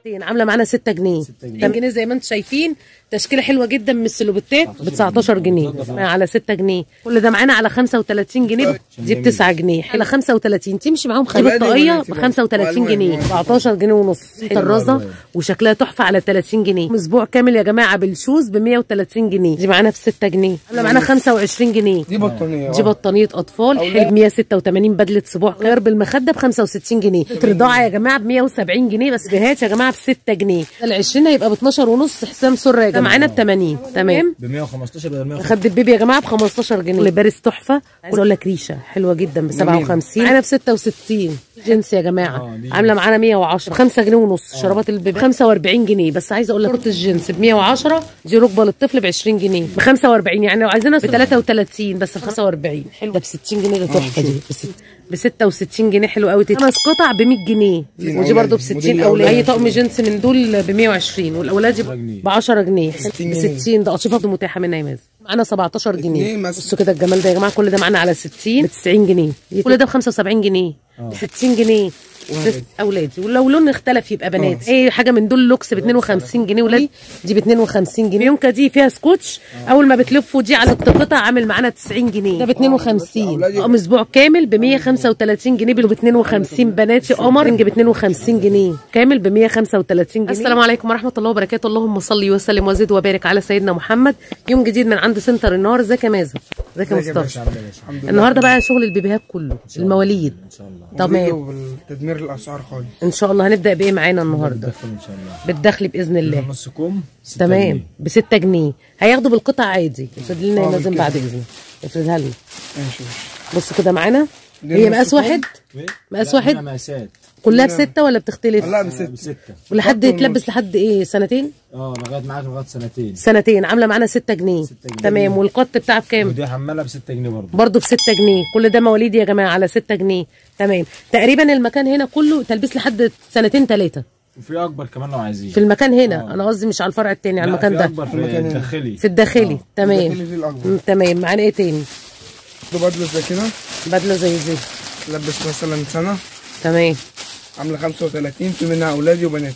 حاجتين عامله معانا 6 جنيه 6 جنيه. جنيه زي ما انتم شايفين تشكيله حلوه جدا من السلوبتات ب 19 جنيه على 6 جنيه كل ده معانا على 35 جنيه دي ب 9 جنيه على 35 تمشي معاهم خيط ألوان الطاقيه وألوان ب 35 وألوان جنيه وألوان. 14 جنيه ونص طرازه وشكلها تحفه على 30 جنيه اسبوع كامل يا جماعه بالشوز ب 130 جنيه دي معانا ب 6 جنيه عامله معانا 25 جنيه دي بطانيه دي بطانيه اطفال حلو 186 بدله سبوع خيار بالمخده ب 65 جنيه رضاعه يا جماعه ب 170 جنيه بس بهات يا جماعه ب 6 جنيه ال 20 هيبقى ب 12 ونص حسام سره يا جماعه معانا ب 80 تمام ب 115 بدل 150 خد البيبي يا جماعه ب 15 جنيه باريس تحفه عايز اقول لك ريشه حلوه جدا ب 57 معانا ب 66 جنس يا جماعه آه، دي عامله معانا 110 5 جنيه ونص شرابات البيبي 45 جنيه بس عايزه اقول لك كره الجنس ب 110 دي ركبه للطفل ب 20 جنيه ب 45 يعني لو عايزينها ب 33 بس ب 45 حلو ده ب 60 جنيه ده تحفه دي ب 66 جنيه حلو قوي خمس قطع ب 100 جنيه ودي برده ب 60 موديل اولاد الأولاد. اي طقم جنس من دول ب 120 والاولاد ب 10 جنيه ب 60 ده قطيفه متاحه منها يا مازن معانا 17 جنيه اتنين مثلا. بصوا كده الجمال ده يا جماعه كل ده معانا على 60 ب 90 جنيه كل ده ب 75 جنيه ب 60 جنيه بس اولادي ولو لون اختلف يبقى بنات اي حاجه من دول لوكس ب 52 جنيه ولاد دي ب 52 جنيه يونكا دي فيها سكوتش اول ما بتلفوا دي على القطع عامل معانا 90 جنيه ده ب 52 قام اسبوع كامل ب 135 جنيه ب 52 بناتي قمر ب 52 جنيه كامل ب 135 جنيه السلام عليكم ورحمه الله وبركاته اللهم صل وسلم وزد وبارك على سيدنا محمد يوم جديد من عند سنتر النهار ازيك يا مازن ازيك يا مصطفى النهارده بقى شغل البيبيهات كله المواليد ان شاء الله تمام بالتدمير الاسعار خالص ان شاء الله هنبدا بايه معانا النهارده دخل ان شاء الله بالدخل باذن الله نص كوم ستة تمام جنيه. ب 6 جنيه هياخدوا بالقطع عادي افرد لنا يا آه، مازن بالكده. بعد اذنك افردها لنا ماشي بص كده معانا دي هي نص مقاس كوم؟ واحد إيه؟ مقاس لا، واحد؟ هنا مقاسات كلها بستة ولا بتختلف لا آه، بست بستة ولحد خط يتلبس ونص. لحد ايه سنتين اه لغايه معاك لغايه سنتين سنتين عامله معانا 6 جنيه ستة جنيه. تمام والقط بتاعها بكام ودي حماله ب 6 جنيه برضه برضه ب 6 جنيه كل ده مواليد يا جماعه على 6 جنيه تمام تقريبا المكان هنا كله تلبيس لحد سنتين ثلاثه وفي اكبر كمان لو عايزين في المكان هنا انا قصدي مش على الفرع التاني على لا، المكان في ده اكبر في المكان هنا. الداخلي في الداخلي تمام الداخلي فيه الأكبر. م، تمام معانا ايه تاني ده بدله زي كده بدله زي دي لبس مثلا سنه تمام عامله 35 في منها اولادي وبناتي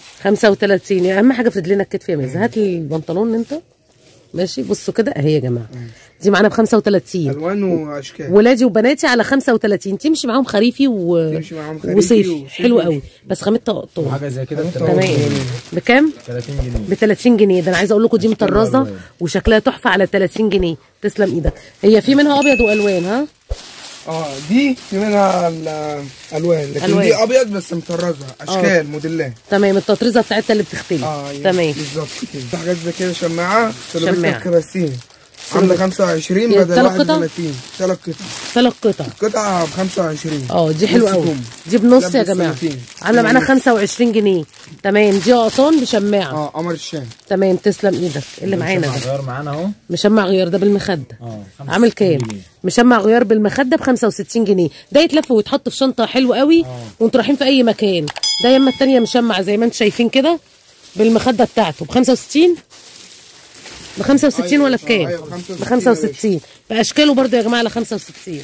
35 اهم حاجه في رجلنا الكتف يا مازن هات لي البنطلون انت ماشي بصوا كده اهي يا جماعه دي معانا ب 35 الوان واشكال ولادي وبناتي على 35 تمشي معاهم خريفي و... تمشي معاهم خريفي وصيفي وصيفي. حلو قوي بس خامتها قطوع وحاجه زي كده تمام. تمام بكام 30 جنيه ب 30 جنيه ده انا عايزه اقول لكم دي مطرزه ألوان. وشكلها تحفه على 30 جنيه تسلم ايدك هي في منها ابيض والوان ها اه دي في منها الالوان لكن ألوان. دي ابيض بس مطرزه اشكال موديلات تمام التطريزه بتاعتها اللي بتختلف اه يعني تمام بالظبط كده في حاجات زي كده شماعه شماعة. سلوبيتا كراسين عامله 25 هي بدل تلات قطع؟ 31 ثلاث قطع ثلاث قطع قطعه ب 25 اه دي حلوه نص قوي كم. دي بنص يا لبس جماعه سنتين. عامله معانا نص. 25 جنيه تمام دي قطان بشماعه اه قمر الشام تمام تسلم ايدك اللي معانا ده غير معانا اهو مشمع غيار ده بالمخده اه عامل 65 كام جنيه. مشمع غيار بالمخده ب 65 جنيه ده يتلف ويتحط في شنطه حلو قوي وانتوا رايحين في اي مكان ده يما التانيه مشمع زي ما انتوا شايفين كده بالمخده بتاعته ب 65 ب 65 أيوة، ولا بكام؟ أيوة، ب 65 باشكاله برضو يا جماعه على 65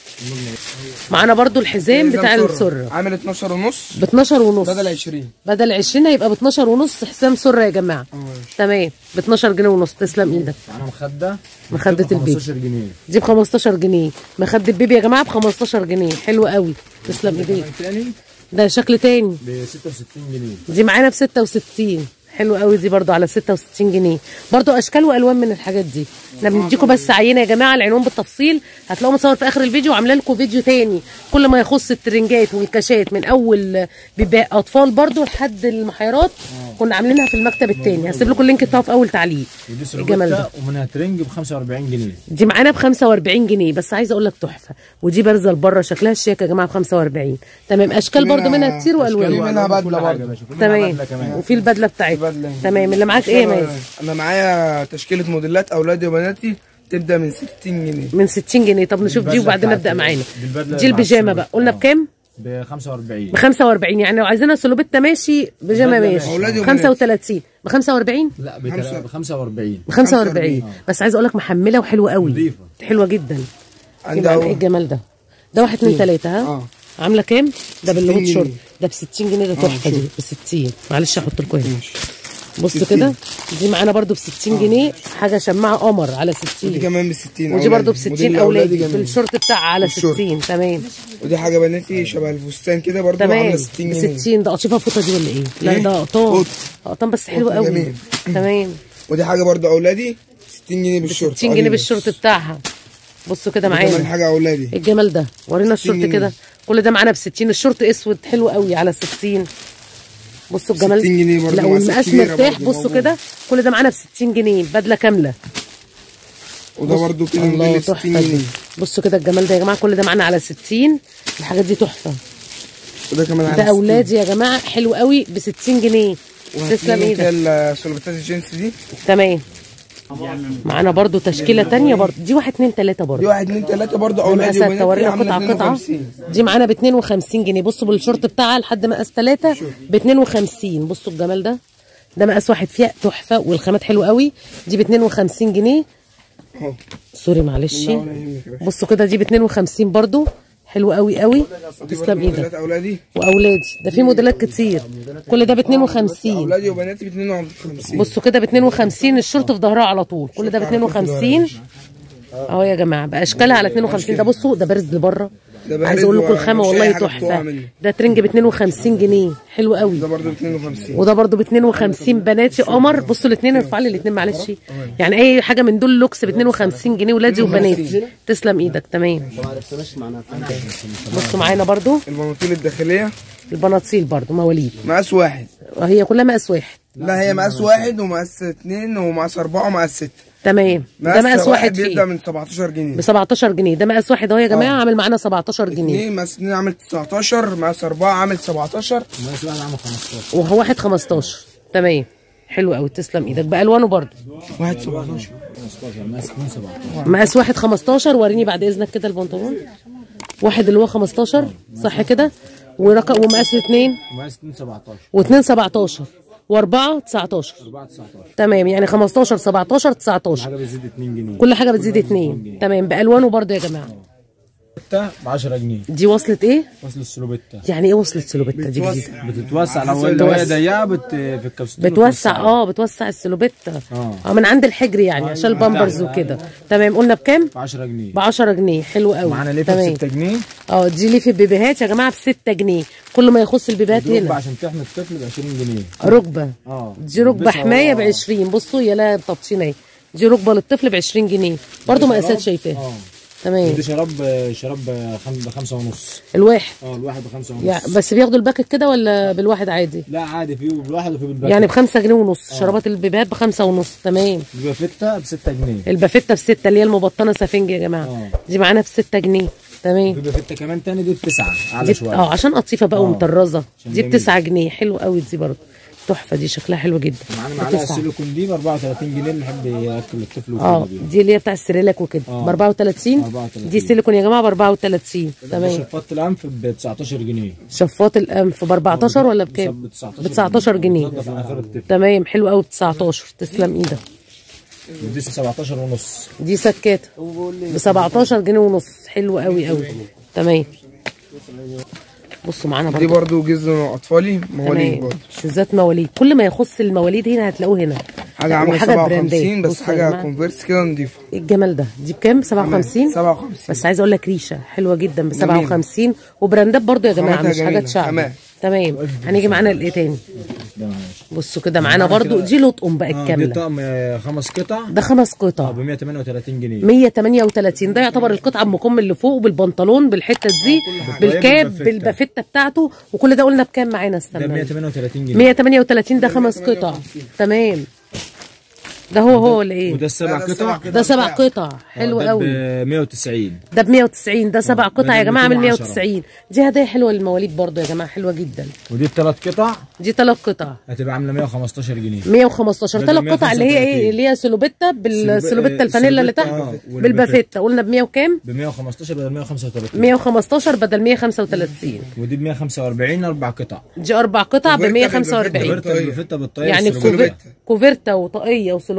معانا برضو الحزام بتاع السره عامل 12 ونص ب 12 ونص بدل 20 بدل 20 هيبقى ب 12 ونص حزام سره يا جماعه اه ماشي. تمام ب 12 جنيه ونص تسلم ايدك معانا مخده مخدة البيبي. 15 جنيه دي ب 15 جنيه مخدة بيبي يا جماعه ب 15 جنيه حلو قوي تسلم ايديك كمان تاني ده شكل تاني ب 66 جنيه دي معانا ب 66 حلو قوي دي برضو على 66 جنيه برضو اشكال والوان من الحاجات دي احنا بنديكم بس عينه يا جماعه العنوان بالتفصيل هتلاقوا مصور في اخر الفيديو وعامله لكم فيديو تاني كل ما يخص الترنجات والكاشات من اول بيبقى اطفال برضو لحد المحيرات كنا عاملينها في المكتب التاني هسيب لكم اللينك بتاعه في اول تعليق ودي الجمال ده سلوبيتا ومنها ترنج ب 45 جنيه دي معانا ب 45 جنيه بس عايزه اقول لك تحفه ودي بارزه لبره شكلها الشيك يا جماعه ب 45 تمام اشكال برضو منها كتير في والوان منها بدلة كل حاجة برضه. يا باشا، كل تمام بدلة كمان وفي البدله بتاعتها بدلة. تمام اللي معاك ايه يا مازن انا معايا تشكيله موديلات اولادي وبناتي تبدا من 60 جنيه من 60 جنيه طب نشوف دي البدلة وبعدين بتاعت- نبدا معانا بالبدلة دي مع البيجامه السلوبيتا. بقى قلنا آه. بكام ب 45 ب 45 يعني لو عايزينها سلوبيتا ماشي بيجامه بدلة ماشي أولادي وبناتي. 35 ب 45 لا خمسة. ب 45 ب 45 45. بس عايز اقول لك محمله وحلوه قوي نظيفة. حلوه جدا عندي يبقى ايه اهو الجمال ده ده واحد اتنين تلاته ها اه عامله كام ده بالهوت جنيه. شورت ده ب 60 جنيه ده تحفه دي ب 60 معلش هحط لكم هنا ماشي بص 60. كده دي معانا برده ب 60 جنيه حاجه شماعه قمر على ودي 60 كمان ب 60 ودي برده ب 60 اولادي جميل. بالشورت بتاعها على بالشورت. 60 تمام ودي حاجه بناتي شبه الفستان كده برضو تمام عامله 60 ب جنيه 60 ده قطيفه فوطه دي ولا ايه؟ لا إيه؟ ده قطان قط. قطان بس حلو قط قوي جميل. تمام ودي حاجه برضو اولادي 60 جنيه بالشورت 60 جنيه أديداس. بالشورت بتاعها بصوا كده ودي كمان معانا حاجه اولادي إيه الجمال ده ورينا 60 الشورت جنيه. كده كل ده معانا ب 60 الشورت اسود حلو قوي على 60 بصوا الجمال 60 جنيه برضه لا مقاسات والمقاس كبيرة مرتاح برضه بصوا موجود. كده كل ده معانا ب 60 جنيه بدله كامله وده برضو كده الله موديل 60 تحفه دي جنيه بصوا كده الجمال ده يا جماعه كل ده معانا على 60 الحاجات دي تحفه وده كمان على ده 60. اولادي يا جماعه حلو قوي ب 60 جنيه تسلم وهتلاقي ايدك كده السلوبتات الجينز دي تمام معانا برضو تشكيله تانية برضو دي واحد اتنين تلاته برضو دي واحد اتنين تلاته برضو اولادي مقاسات تورينا عاملة قطعه قطعه 52. دي معانا ب 52 جنيه بصوا بالشورت بتاعها لحد مقاس 3 ب 52 بصوا الجمال ده ده مقاس واحد فيها تحفه والخامات حلوه قوي دي ب 52 جنيه اهو سوري معلش لا ولا يهمك يا باشا. بصوا كده دي ب 52 برضو حلو قوي قوي دي تسلم برضو ايدك موديلات اولادي واولادي ده في موديلات كتير كل ده ب 52 اولادي وبناتي ب 52 بصوا كده ب 52 الشورت في ظهرها على طول كل ده ب 52 اهو يا جماعه باشكالها على 52 ده بصوا ده بارز لبره ده بارز عايز اقول لكم ومش الخامه أي والله حاجة بتقع تحفه منه. ده ترنج ب 52 جنيه حلو قوي ده برضو ب 52 وده برضو ب 52 بناتي قمر بصوا الاثنين ارفع لي الاثنين معلش يعني اي حاجه من دول لوكس ب 52 جنيه ولادي وبناتي تسلم ايدك تمام بصوا معانا برضو البناطيل الداخليه البناطيل برضو مواليد مقاس واحد هي كلها مقاس واحد لا هي مقاس واحد ومقاس اتنين ومقاس اربعه ومقاس سته تمام ده مقاس واحد بيبدا فيه من 17 جنيه ب 17 جنيه ده مقاس واحد اهو يا جماعه عامل معانا 17 جنيه اتنين مقاس اتنين عامل 19 مقاس اربعه عامل 17 المقاس واحد عامل 15 وهو واحد 15 تمام حلو قوي تسلم ايدك بالوانه برضو واحد 17 15 مقاس 2 17 مقاس واحد 15 وريني بعد اذنك كده البنطلون واحد اللي هو 15 صح كده ورقم ومقاس اثنين مقاس 2 17 واثنين 17 واربعه 19 4 19 تمام يعني 15 17 19 حاجه بتزيد 2 جنيه كل حاجه بتزيد اتنين تمام بالوانه برضو يا جماعه ب 10 جنيه دي وصلت ايه وصل السلوبيتا يعني ايه وصلت سلوبيتا دي جديده بتتوسع لو لو هي ضيقه بت في الكبسولة بتوسع اه بتوسع السلوبيتا اه. اه من عند الحجر يعني عشان البامبرز وكده تمام قلنا بكام ب 10 جنيه ب 10 جنيه حلو قوي معانا ليه ب تمام 6 جنيه اه دي ليه في البيبيهات يا جماعه ب 6 جنيه كل ما يخص البيبيهات ركبة هنا عشان تحمي الطفل ب 20 جنيه ركبه اه دي ركبه بيلبسها حمايه ب هو- 20 بصوا يا لا بطبطين اهي دي ركبه للطفل ب 20 جنيه برضو مقاسات شايفاها اه تمام ودي شراب شراب ب 5 ونص الواحد اه الواحد ب 5 ونص يعني بس بياخدوا الباكت كده ولا بالواحد عادي لا عادي فيه بالواحد وفيه بالباكت يعني بخمسة جنيه ونص شرابات البيبيهات بخمسة ونص تمام بيبقى فتة ب 6 جنيه البافيتا بستة اللي هي المبطنة سفنج يا جماعة اه. دي معانا بستة جنيه تمام بيبقى فتة كمان تاني دي بتسعة اعلى دي شوية اه عشان قطيفة بقى اه. ومطرزة عشان دي جميل. بتسعة جنيه حلو قوي دي برضه تحفة دي شكلها حلو جدا معانا معلقة بتسعة. السيليكون دي ب 34 جنيه اللي يحب ياكل الطفل اه وكده بيها دي اللي هي بتاع السريلاك وكده اه. ب 34 34. دي سيليكون يا جماعة ب 34 تمام شفاط الانف ب 19 جنيه شفاط الانف ب 14 ولا بكام؟ ب 19 ب 19 جنيه بتنضف مناخير الطفل تمام حلو قوي ب 19 تسلم ايدك ودي 17 ونص دي سكاتة ب 17 جنيه ونص حلو قوي قوي تمام بصوا معانا دي برضه برضو جزء اطفالي مواليد تمام برضو شوزات مواليد كل ما يخص المواليد هنا هتلاقوه هنا حاجه عامله وحاجة براندات. 57 بس بصوا يا حاجه جماعة. كونفرس كده نضيفه ايه الجمال ده دي بكام 57 57 بس عايزه اقول لك ريشه حلوه جدا ب 57 وبراندات برضو يا جماعه خاماتها مش حاجات جميلة. شعبي تمام. تمام هنيجي معانا لايه تاني ده معلش بصوا كده معانا برضو دي لطقم بقى اه دي الكامله طقم آه، خمس قطع ده خمس قطع ب 138 جنيه 138 ده يعتبر القطعه ام كم اللي فوق بالبنطلون بالحته دي بالكاب بالبافتة. بالبافته بتاعته وكل ده قلنا بكام معانا ده استنى 138 جنيه 138 ده خمس قطع تمام ده هو هو ولا ايه وده السبع ده السبع قطع قطع. ده سبع قطع حلو ده قوي ب 190 ده ب 190 ده سبع قطع يا بدل جماعه عامل 210. 190 دي هدايا حلوه للمواليد برضو يا جماعه حلوه جدا ودي الثلاث قطع دي ثلاث قطع هتبقى عامله 115 جنيه 115 بدل ثلاث قطع اللي هي 135. ايه اللي هي سلوبيتا بالسلوبيتا سلوب- الفانيلا اللي تحت سلوبيتا، آه، بالبافيتا قلنا ب 100 وكام ب 115 بدل 135 115 بدل 135 ودي ب 145 اربع قطع دي اربع قطع ب كوفرتا 145 بالبافيتا. كوفرتا بالفتة بالطاير يعني السلوبيتا. كوفر- كوفرتا وطاقيه وسلوبيتا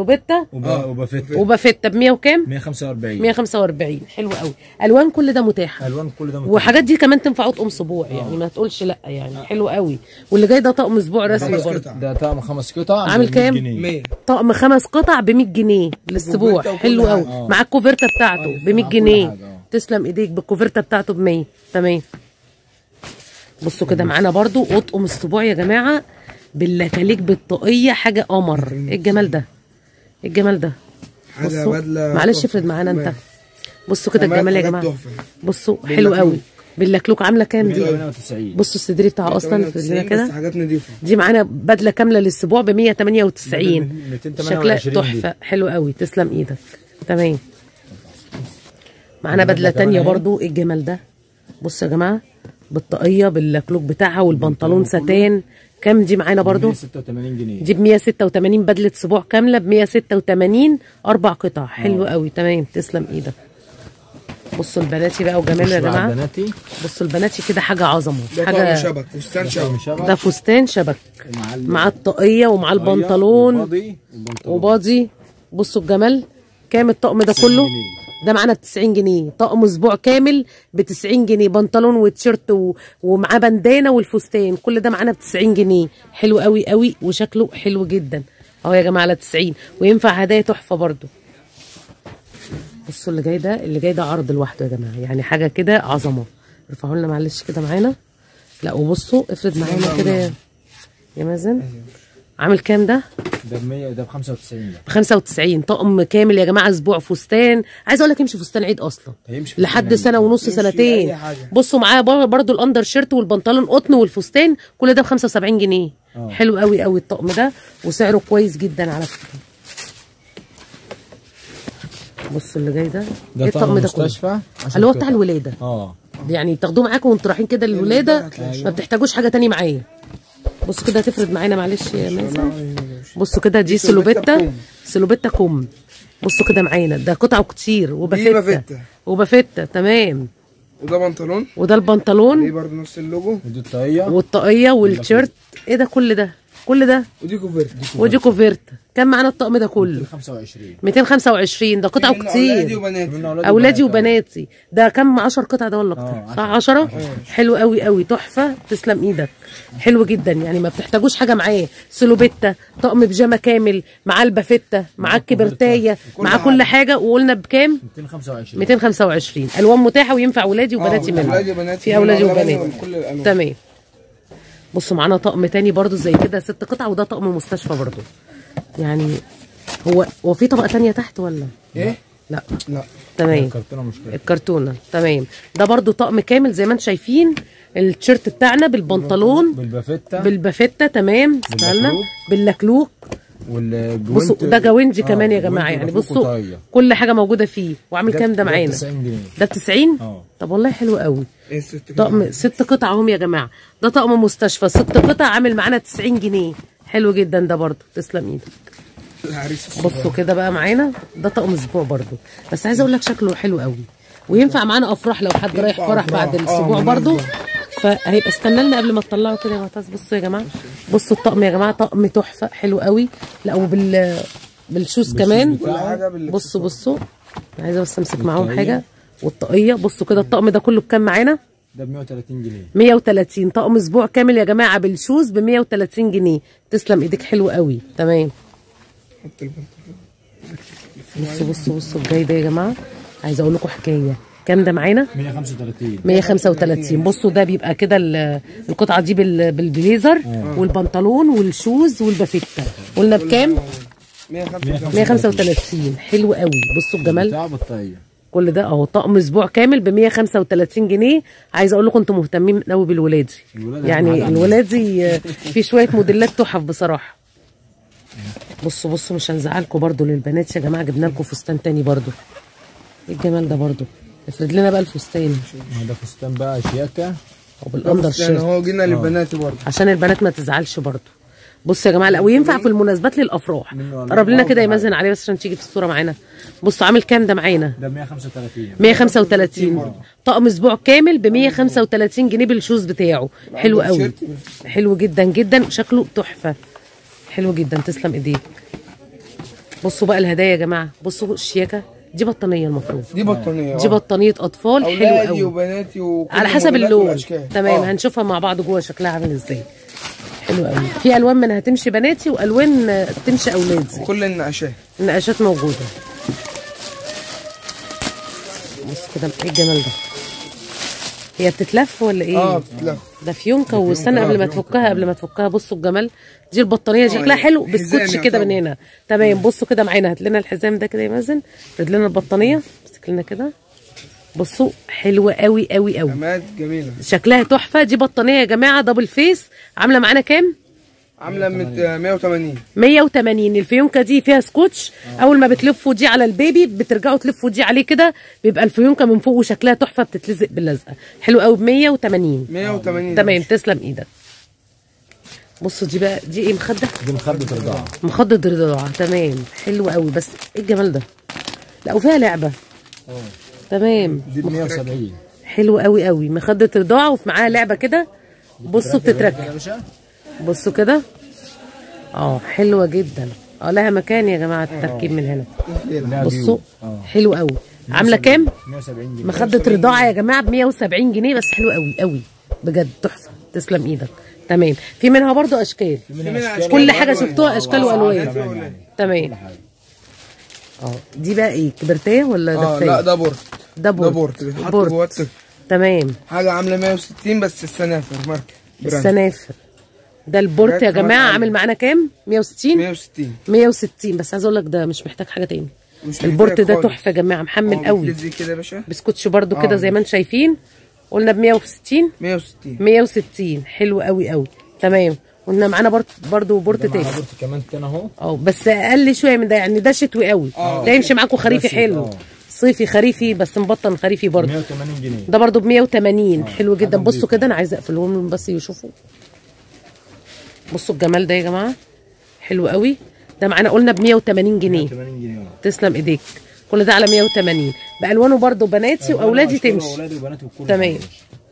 سلوبيتا وب- وبافيت وبافيتا ب 100 وكام 145 145 حلو قوي الوان كل ده متاحه الوان كل ده متاح. وحاجات دي كمان تنفع تقوم اسبوع يعني ما تقولش لا يعني حلو قوي واللي جاي ده طقم اسبوع رسمي خمس برضه قطع. ده طقم خمس قطع عامل ب 100 كام؟ جنيه. 100 طقم خمس قطع ب 100 جنيه للاسبوع وكوفرتة وكل حلو قوي حاجة. مع الكوفرته بتاعته ب 100 مع كل جنيه حاجة، آه. تسلم ايديك بالكوفرته بتاعته ب 100 تمام بصوا كده معانا برضو اطقم الاسبوع يا جماعه باللكاليك بالطاقيه حاجه قمر ايه الجمال ده ايه الجمال ده حاجه بصوا بدله معلش تحفة. افرد معانا انت تمام. بصوا كده تمام، الجمال يا حاجات جماعه تحفة. بصوا حلو باللكلوك. قوي باللكلوك عامله كام دي 198 بصوا الصدري بتاعه اصلا افرد لنا 98 كده بس حاجات نضيفه دي معانا بدله كامله للاسبوع ب 198 228 شكلها دي. تحفه حلو قوي تسلم ايدك تمام معانا بدلة بدله كمان تانية أهي. برضو ايه الجمال ده بصوا يا جماعه بالطاقيه بالكلوك بتاعها والبنطلون ساتان كام دي معانا برضو 186 جنيه دي ب 186 بدله اسبوع كامله ب 186 اربع قطع حلو قوي تمام تسلم ايدك بصوا البناتي بقى وجمال يا مش مع جماعه البناتي بصوا البناتي كده حاجه عظمه ده طقم حاجه شبك فستان شبك شبك ده فستان شبك مع ال- مع الطاقيه ومع البنطلون وباضي وبنطلون. وباضي بصوا الجمال كام الطقم ده كله جنيه. ده معانا ب 90 جنيه طقم اسبوع كامل ب 90 جنيه بنطلون وتيشيرت و... ومعاه بندانه والفستان كل ده معانا ب 90 جنيه حلو قوي قوي وشكله حلو جدا اهو يا جماعه على 90 وينفع هدايا تحفه برضو بصوا اللي جاي ده اللي جاي ده عرض لوحده يا جماعه يعني حاجه كده عظمه ارفعوا لنا معلش كده معانا لا وبصوا افرد معانا كده يا- يا مازن عامل كام ده ده ب 100 ده ب 95 ده 95 طقم كامل يا جماعه اسبوع فستان عايز اقول لك يمشي فستان عيد اصلا هيمشي فستان لحد عيد. سنه ونص يمشي سنتين أي حاجة. بصوا معاه بر- برضو الاندر شيرت والبنطلون قطن والفستان كل ده ب 75 جنيه آه. حلو قوي قوي الطقم ده وسعره كويس جدا على فكره بصوا اللي جاي ده ده ايه طقم الطقم ده كله مستشفى عشان اللي هو كده. بتاع الولاده اه يعني بتاخدوه معاكم وانتوا رايحين كده للولاده هتلاقي ما بتحتاجوش حاجه تاني معايا بصوا كده هتفرد معانا معلش يا مازن بصوا كده دي سلوبيتا سلوبيتا بكم. سلوبيتا كم بصوا كده معانا ده قطعه كتير وبافيتا بافيتا. وبافيتا تمام وده بنطلون وده دي البنطلون برضه نفس اللوجو ودي الطاقيه والطاقيه والتيشيرت ايه ده كل ده كل ده ودي كوفرت ودي كوفيرتا كام معانا الطقم ده كله 25 225 ده قطعه منه اولادي كتير وبناتي منه اولادي وبنات. وبناتي ده كام 10 قطع ده ولا اكتر آه، صح 10 حلو قوي قوي تحفه تسلم ايدك حلو جدا يعني ما بتحتاجوش حاجه معاه سلوبيتا طقم بيجامه كامل معاه البافيتا معاه الكبرتايه معاه كل حاجه وقلنا بكام 225 225 الوان متاحه وينفع اولادي وبناتي منه اولادي وبناتي في اولادي منه وبناتي من كل الالوان تمام بصوا معانا طقم تاني برضو زي كده ست قطع وده طقم مستشفى برضو يعني هو هو في طبقه تانية تحت ولا ايه لا لا تمام الكرتونه مشكله الكرتونه تمام ده برضو طقم كامل زي ما انتم شايفين التيشيرت بتاعنا بالبنطلون بالبافيتا بالبافيتا تمام استنى باللكلوك والجوانت بصوا ده جوانجي آه، كمان يا جوانت جماعه يعني وبافوق بصوا وطاقية. كل حاجه موجوده فيه وعامل كام ده معانا 90 جنيه ده ب 90 اه طب والله حلو قوي ايه الست كده؟ طقم ست قطع اهم يا جماعه ده طقم مستشفى ست قطع عامل معانا 90 جنيه حلو جدا ده برضو تسلم ايدك العريس الصغير. بصوا كده بقى معانا ده طقم اسبوع برضو بس عايزه اقول لك شكله حلو قوي وينفع معانا افراح لو حد رايح ينفع فرح أفراح. بعد آه، الاسبوع مناسبة. برضو فهيبقى استنى لنا قبل ما تطلعوا كده يا معتز بصوا يا جماعه بصوا الطقم يا جماعه طقم تحفه حلو قوي لا وبال بالشوز كمان كل حاجه بال بصوا بصوا عايزه بس امسك معاهم حاجه والطاقيه بصوا كده الطقم ده كله بكام معانا ده ب 130 جنيه 130 طقم اسبوع كامل يا جماعه بالشوز ب 130 جنيه تسلم ايدك حلو قوي تمام حط البنطلون بصوا بصوا بصوا الجاي ده يا جماعه عايزه اقول لكم حكايه كام ده معانا 135 135 بصوا ده بيبقى كده ال- القطعه دي بال- بالبليزر والبنطلون والشوز والبافيتا قلنا بكام 135 135 حلو قوي بصوا الجمال بتاع بطاريه كل ده اهو طقم اسبوع كامل ب 135 جنيه عايزه اقول لكم انتم مهتمين قوي بالولادي الولادة يعني معانا. الولادي آه، في شويه موديلات تحف بصراحه بصوا بصوا مش هنزعلكم برضو للبنات يا جماعه جبنا لكم فستان تاني برضو ايه الجمال ده برضو افرد لنا بقى الفستان ده فستان بقى شياكه وبالاندر يعني شيرت هو جينا للبنات برضه عشان البنات ما تزعلش برضو بصوا يا جماعه لا وينفع في المناسبات للافراح قرب لنا كده يا مازن عليه بس عشان تيجي في الصوره معانا بصوا عامل كام ده معانا ده ب 135 135 طقم اسبوع كامل ب 135 جنيه بالشوز بتاعه حلو قوي تيشيرت حلو جدا جدا شكله تحفه حلو جدا تسلم ايديك بصوا بقى الهدايا يا جماعه بصوا الشياكه دي بطانيه المفروض دي بطانيه دي آه. بطانيه اطفال حلوه اولادي قوي وبناتي وكل على حسب الموديلات اللون والأشكال. تمام آه. هنشوفها مع بعض جوه شكلها عامل ازاي حلو قوي في الوان منها تمشي بناتي والوان آه، تمشي اولادي كل النقاشات النقاشات موجوده بص كده ايه الجمال ده هي بتتلف ولا ايه اه بتتلف ده فيونكه واستنى قبل ما تفكها قبل ما تفكها بصوا الجمال دي البطانيه شكلها حلو حزام بسكوتش كده من يعتبر. هنا تمام بصوا كده معانا هات لنا الحزام ده كده يا مازن فرد لنا البطانيه امسك لنا كده بصوا حلوه قوي قوي قوي خامات جميله شكلها تحفه دي بطانيه يا جماعه دبل فيس عامله معانا كام عامله مت- آه، 180 180 الفيونكه دي فيها سكوتش اول ما بتلفوا دي على البيبي بترجعوا تلفوا دي عليه كده بيبقى الفيونكه من فوق وشكلها تحفه بتتلزق باللزقه حلو قوي ب 180 180 تمام تسلم ايدك بصوا دي بقى دي ايه مخده دي مخدة رضاعة مخدة رضاعة تمام حلو قوي بس ايه الجمال ده لا وفيها لعبة تمام دي ب 170 حلو قوي قوي مخدة رضاعة وفي معاها لعبة كده بصوا يا بتتركب باشا بصوا كده اه حلوة جدا اه لها مكان يا جماعة التركيب من هنا لها بصوا جيوب. اه حلو قوي عاملة كام 170 جنيه مخدة رضاعة يا جماعة ب 170 جنيه بس حلو قوي قوي بجد تحفة تسلم ايدك تمام في منها برضو اشكال منها أشكال كل حاجة وألوان. شفتوها اشكال آه، والوان كمان يعني. تمام اه دي بقى ايه كبرتيه ولا اه دفايه لا ده بورت ده بورت. ده بورت بيتحط بورت. جوه الطفل تمام حاجه عامله 160 بس السنافر ماركه براند. السنافر ده البورت يا حاجات كمان جماعه عالية. عامل معانا كام 160 160 160 بس عايز اقول لك ده مش محتاج حاجه تاني مش محتاج البورت ده خالص. تحفه يا جماعه محمل اه قوي بتلزق كده يا باشا بسكوتش برده كده اه. زي ما انتم شايفين قلنا ب 160 160 160 حلو قوي قوي تمام قلنا معانا برضه برضه بورت ده تاني معانا بورت كمان تاني اهو اه بس اقل شويه من ده يعني ده شتوي قوي اه. ده يمشي معاكم خريفي ده شتوي، حلو اه. صيفي خريفي بس مبطن خريفي برضه 180 جنيه ده برضو ب 180 حلو جدا حاجة بصوا نضيفة. كده انا عايزه اقفلهم لهم بس يشوفوا بصوا الجمال ده يا جماعه حلو قوي ده معانا قلنا ب 180 جنيه 180 جنيه اه. تسلم ايديك كل ده على 180 بالوانه برضو بناتي واولادي أشكال تمشي واولادي وبناتي وكل تمام. حاجة يا باشا.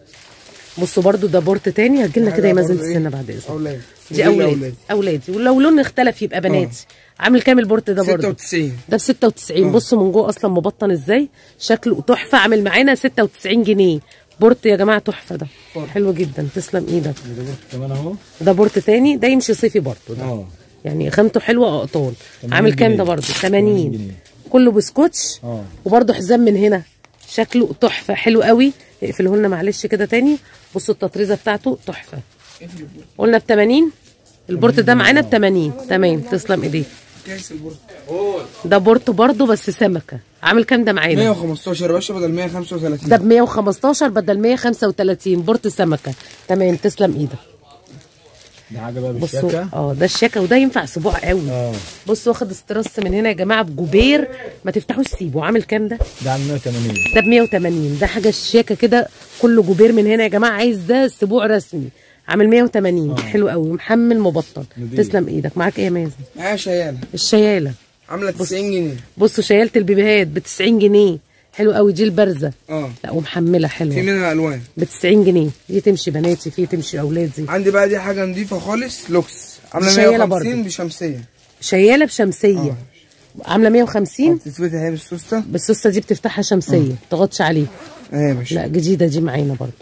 بصوا برضو ده بورت تاني هتجيلنا كده يا مازن برضو إيه؟ السنه بعد اذنك اولاد دي اولادي اولادي ولو لون اختلف يبقى بناتي عامل كام البورت ده برضو 96 ده ب 96 بصوا من جوه اصلا مبطن ازاي شكله تحفه عامل معانا 96 جنيه بورت يا جماعه تحفه ده حلو جدا تسلم ايدك ده بورت كمان اهو ده بورت تاني ده يمشي صيفي برضه ده اه يعني خامته حلوه اقطان 80 عامل كام جنيه. ده برضه 80 80 جنيه. كله بسكوتش اه وبرضه حزام من هنا شكله تحفه حلو قوي اقفله لنا معلش كده تاني بصوا التطريزه بتاعته تحفه قلنا ب 80 البورت ده معانا ب 80 تمام تسلم ايديك كاس البورت ده بورت برضه بس سمكه عامل كام ده معانا 115 يا باشا بدل 135 ده ب 115 بدل 135 بورت سمكه تمام تسلم ايدك ده حاجه بقى بصوا بالشياكه اه ده الشياكه وده ينفع سبوع قوي اه بصوا واخد استرس من هنا يا جماعه بجوبير ما تفتحوش سيبه عامل كام ده ده عامل 180 ده ب 180 ده حاجه الشياكه كده كله جوبير من هنا يا جماعه عايز ده سبوع رسمي عامل 180 حلو قوي محمل مبطن نضيف. تسلم ايدك معاك ايه يا مازن معايا شياله الشياله عامله 90 جنيه بصوا شياله البيبيهات ب 90 جنيه حلو قوي دي البرزه اه لا ومحمله في حلوه منها الوان ب 90 جنيه دي تمشي بناتي في تمشي اولادي عندي بقى دي حاجه نظيفه خالص لوكس عامله شيالة 150 برضو. بشمسيه شياله بشمسيه عامله 150 بتتفتح اهي بالسوسته بس السوسته دي بتفتحها شمسيه تغطش عليه اهي يا باشا لا جديده دي معانا برضو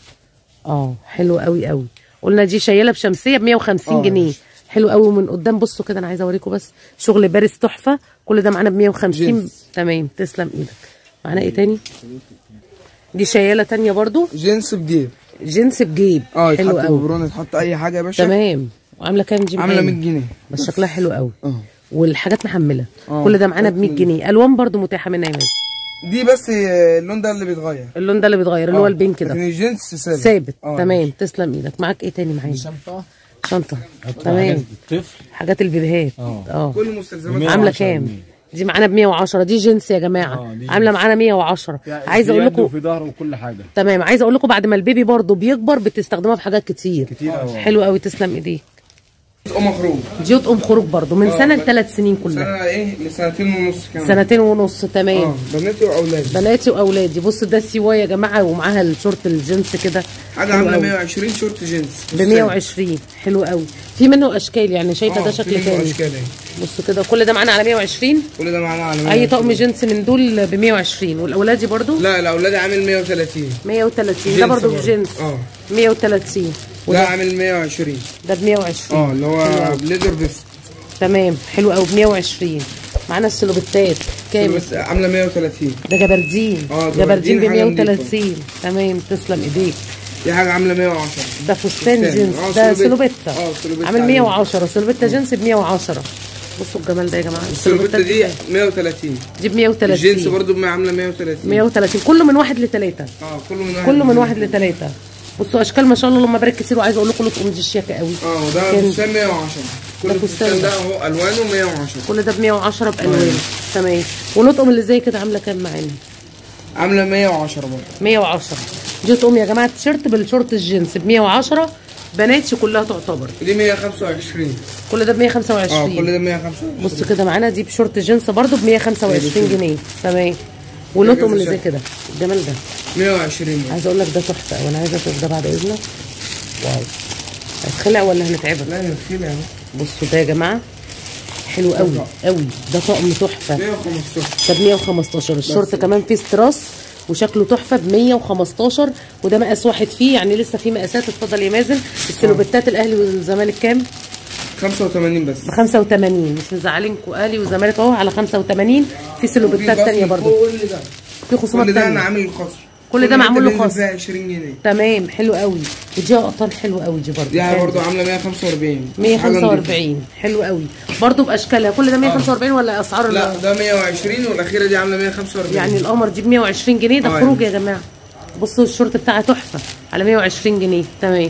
اه حلو قوي قوي قلنا دي شياله بشمسيه ب 150 آه، جنيه ماشي. حلو قوي ومن قدام بصوا كده انا عايزه اوريكم بس شغل بارز تحفه كل ده معانا ب 150 جينز. تمام تسلم ايدك معانا ايه تاني دي شياله تانية برضو جنس بجيب جنس بجيب اه حلو يتحط قوي ببرون يتحط اي حاجه يا باشا تمام وعامله كام دي عامله معانا؟ 100 جنيه بس شكلها حلو قوي اه والحاجات محمله آه. كل ده معانا ب 100 جنيه الوان برضو متاحه منها يا مازن دي بس آه، اللون ده اللي بيتغير اللون ده اللي بيتغير اللي هو آه. البينك لكن ده الجنس ثابت ثابت آه، تمام تسلم ايدك معاك ايه تاني معانا شنطه شنطه حط تمام حاجات الطفل حاجات البيبيهات اه. اه كل مستلزمات مية عامله 110 كام جنيه. دي معانا ب 110 دي جنس يا جماعه اه، دي عامله جنس. معانا 110 فيها- عايزه في اقول يد لكم وفي ظهر وكل حاجه تمام عايزه اقول لكم بعد ما البيبي برضه بيكبر بتستخدموها في حاجات كتير كتير قوي حلو قوي تسلم ايديك ام خروج دي ام خروج برضو من آه، سنه بس- لثلاث سنين كلها سنه ايه لسنتين ونص كمان سنتين ونص تمام اه بناتي واولادي بناتي واولادي بصوا ده السوايه يا جماعه ومعاها الشورت الجينز كده حاجه حلو عامله أوي. 120 شورت جينز ب 120 حلو قوي في منه اشكال يعني شايفه ده آه، شكل في منه تاني اشكال اهي بصوا كده كل ده معانا على 120 كل ده معانا على اي 120. طقم جينز من دول ب 120 والاولادي برضو لا الاولاد عامل 130 130 ده جينز برضو برضو. بجينز اه 130 ده وده عامل 120 ده ب 120 اه اللي حلو هو أوي. بليزر فيست تمام حلو قوي ب 120 معانا السلوبتات كام بس عامله 130 ده جبردين آه، جبردين ب جبردين حاجة 130 تمام تسلم ايديك دي حاجه عامله 110 ده فستان فستان. جينز آه، ده سلوبيتا. سلوبيتا آه، سلوبيتا عامل عليه. 110 سلوبيتا جينز ب 110 بصوا الجمال ده يا جماعه السلوبيتا دي السلوبيتات 130 دي ب 130 الجينز برضو عامله 130 130 كله من واحد لثلاثه اه كله من واحد كله من واحد لثلاثه بصوا اشكال ما شاء الله اللهم بارك كتير وعايزه اقول لكم لطقم دي شياكه قوي اه وده كان- فستان 110 كل ده فستان فستان. ده اهو الوانه 110 كل ده ب 110 بالوان تمام ولطقم اللي زي كده عامله كام معانا عامله 110 برضه 110 دي طقم يا جماعه تيشيرت بالشورت الجينز ب 110 بناتي كلها تعتبر دي 125 كل ده ب اه 125 كل ده 125 بصوا كده معانا دي بشورت جينز برضو ب 125 جنيه تمام واللطم اللي زي كده الجمال ده 120 برضه. عايزه اقول لك ده تحفه وانا عايزه اشوف ده بعد اذنك واو هتخلع ولا هنتعبك لا يا اخي يعني بصوا ده يا جماعه حلو قوي قوي ده طقم تحفه 115 ده ب 115 الشورت كمان فيه ستراس وشكله تحفه ب 115 وده مقاس واحد فيه يعني لسه في مقاسات اتفضل يا مازن السلوبتات الاهلي والزمالك كام؟ 85 بس ب 85 مش مزعلينكم اهلي وزمالك اهو على 85 في سلوبتات في تانية خصم برضو كل ده في خصومات كل ده انا تانية عامل خصم كل ده معمول له حتة بينزل خصم. فيها 20 جنيه تمام حلو قوي ودي قطن حلو قوي دي برضو دي حلو. برضه عامله 145 حاجة نضيفة. 145 حلو قوي برضو باشكالها كل ده 145 ولا اسعار لا ال- ده 120 والاخيره دي عامله 145 يعني القمر دي ب 120 جنيه ده آه، خروج يعني. يا جماعه بصوا الشورت بتاعها تحفه على 120 جنيه تمام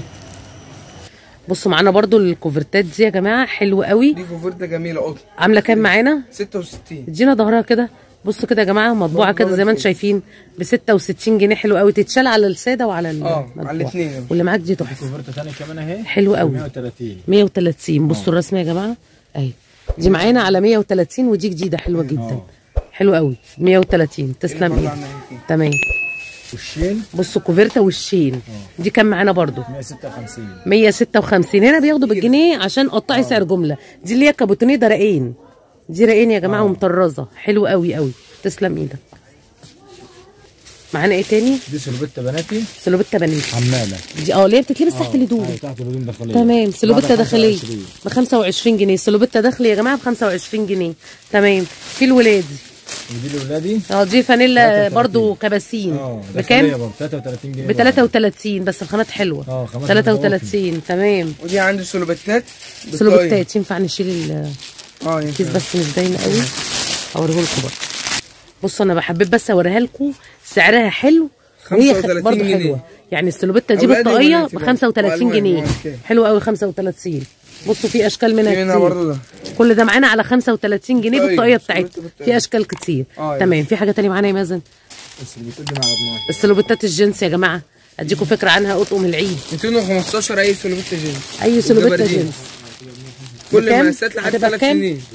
بصوا معانا برضو الكوفرتات دي يا جماعه حلوه قوي دي كوفرته جميله قطن عامله كام معانا 66 ادينا ظهرها كده بصوا كده يا جماعه مطبوعه كده زي ما انتم شايفين ب 66 جنيه حلو قوي تتشال على الساده وعلى اه المطبوع. على الاثنين واللي معاك دي تحفه كوفرته ثانيه كمان اهي حلو قوي 130 130 بصوا الرسمه يا جماعه اهي دي معانا على 130 ودي جديده حلوه جدا حلو قوي 130 تسلم برضه ايه عاملة إيه؟ تمام والشين بصوا كوفرتا والشين دي كام معانا برضو 156 156 هنا بياخدوا بالجنيه عشان قطعي سعر جمله دي اللي هي كابوتونيه ده رقين دي رقين يا جماعه ومطرزه حلو قوي قوي تسلم ايدك معانا ايه تاني دي سلوبيتا بناتي سلوبيتا بنات حماله دي اه اللي هي بتتلبس تحت الهدوم أيوة، تحت الهدوم داخليه تمام سلوبيتا بعد داخليه 25. ب 25 جنيه سلوبيتا داخلي يا جماعه ب 25 جنيه تمام في الولادي ودي لاولادي اه دي فانيلا 33. برضو كباسين اه بكام؟ داخلية برضه 33 جنيه ب 33 بس الخامات حلوه اه، خامات 33 تمام ودي عندي سلوبتات سلوبتات ينفع نشيل ال- اه الكيس ينفع بس مش باينه قوي اوريه لكم برضه بصوا انا بحب بس اوريها لكم سعرها حلو وهي 35 برضه جنيه. حلوه يعني السلوبيتا دي أولادي بالطاقيه وبناتي ب برضه. 35 وألوان جنيه وأشكال. حلو قوي 35 بصوا في اشكال منها في منها كتير برضه ده كل ده معانا على 35 جنيه طيب، بالطاقيه سلوبيتا بتاعتها بالطاقية. في اشكال كتير اه، تمام في حاجه تانية معانا يا مازن السلوبيتا دي مع 12 السلوبيتات الجنس يا جماعه اديكم فكره عنها اطقم العيد 215 اي سلوبيتا جينز اي سلوبيتا والجبردين. جنس كل بكام؟ المقاسات لحد هتبقى 3 بكام؟ سنين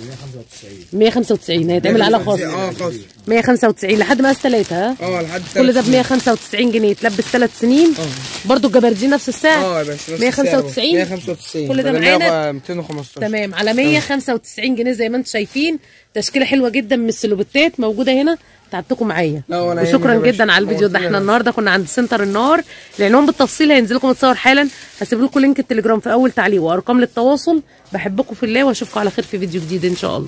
195 هيتعمل على خاص اه خاص 195 لحد مقاس 3 ها اه لحد كل ده تلات ب 195 جنيه تلبس 3 سنين برضو الجبردين نفس السعر اه يا باشا نفس 195 السعر. 195 كل ده بدل معانا 100 215 تمام على 195 جنيه زي ما انتم شايفين تشكيله حلوه جدا من السلوبتات موجوده هنا تعبتكم معايا لا ولا وشكرا يهمك يا جدا باشا. على الفيديو ده نورتينا احنا يا النهارده كنا عند سنتر النهار العنوان بالتفصيل هينزل لكم متصور حالا هسيب لكم لينك التليجرام في اول تعليق وارقام للتواصل بحبكم في الله واشوفكم على خير في فيديو جديد ان شاء الله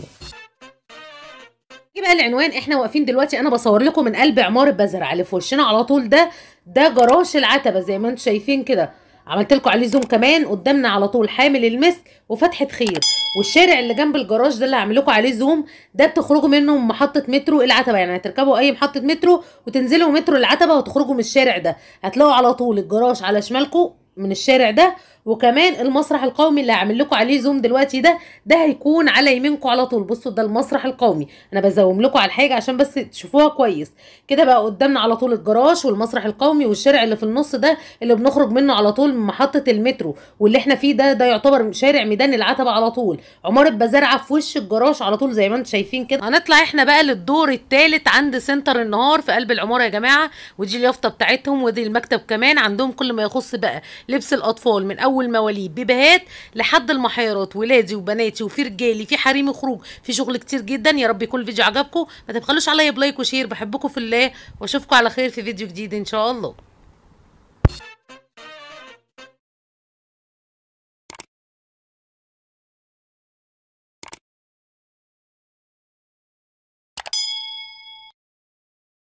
بقى العنوان احنا واقفين دلوقتي انا بصور لكم من قلب عماره بزرع اللي في وشنا على طول ده ده جراج العتبه زي ما انتم شايفين كده عملت لكم عليه زوم كمان قدامنا على طول حامل المسك وفتحه خير والشارع اللي جنب الجراج ده اللي هعمل لكم عليه زوم ده بتخرجوا منه من محطه مترو العتبه يعني هتركبوا اي محطه مترو وتنزلوا مترو العتبه وتخرجوا من الشارع ده هتلاقوا على طول الجراج على شمالكم من الشارع ده وكمان المسرح القومي اللي هعمل لكم عليه زوم دلوقتي ده ده هيكون على يمينكم على طول بصوا ده المسرح القومي انا بزوم لكم على الحاجه عشان بس تشوفوها كويس كده بقى قدامنا على طول الجراج والمسرح القومي والشارع اللي في النص ده اللي بنخرج منه على طول من محطه المترو واللي احنا فيه ده ده يعتبر شارع ميدان العتبه على طول عماره بزرعه في وش الجراج على طول زي ما انتم شايفين كده هنطلع احنا بقى للدور الثالث عند سنتر النهار في قلب العماره يا جماعه ودي اليافطه بتاعتهم ودي المكتب كمان عندهم كل ما يخص بقى لبس الاطفال من اول مواليد بيبيهات لحد المحيرات ولادي وبناتي وفي رجالي في حريمي خروج في شغل كتير جدا يا رب يكون الفيديو عجبكم ما تبخلوش عليا بلايك وشير بحبكم في الله واشوفكم على خير في فيديو جديد ان شاء الله